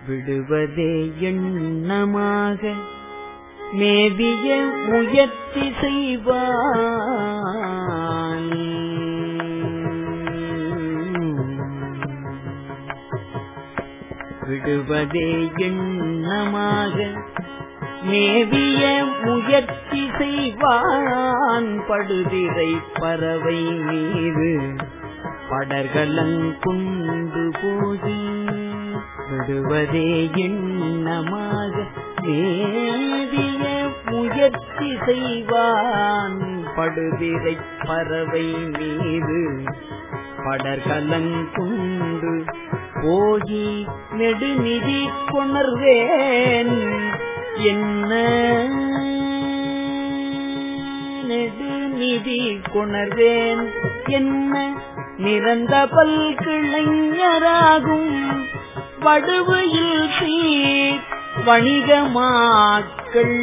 விடுவதே எண்ணமாக மேவிய முயற்சி செய்வான் விடுவதே எண்ணமாக மேவிய முயற்சி செய்வான் படுதிரை பறவை மீது படர்களங்குண்டு போதி விடுவதே எண்ணமாக மேவிய முயற்சி செய்வான் படுதிரை பறவை மீது படர்களங்குண்டு போகி நெடுநிதி கொணர்வேன் என்ன நெடுநிதி கொணர்வேன் என்ன நிறந்த பல்கிளைஞராகும் வடுவையில் சீர் வணிகமாக்கள்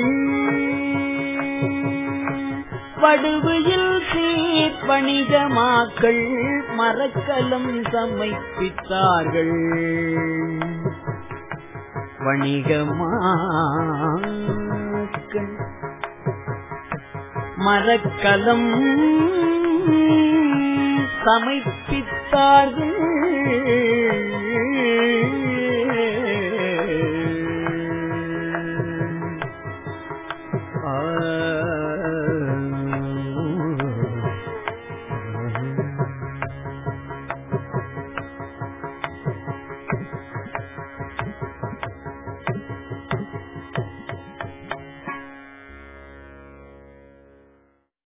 வடுவையில் சீர் வணிகமாக்கள் மரக்கலம் சமைப்பித்தார்கள் வணிகமாக்கள் மரக்கலம் சமைப்பித்தார்கள்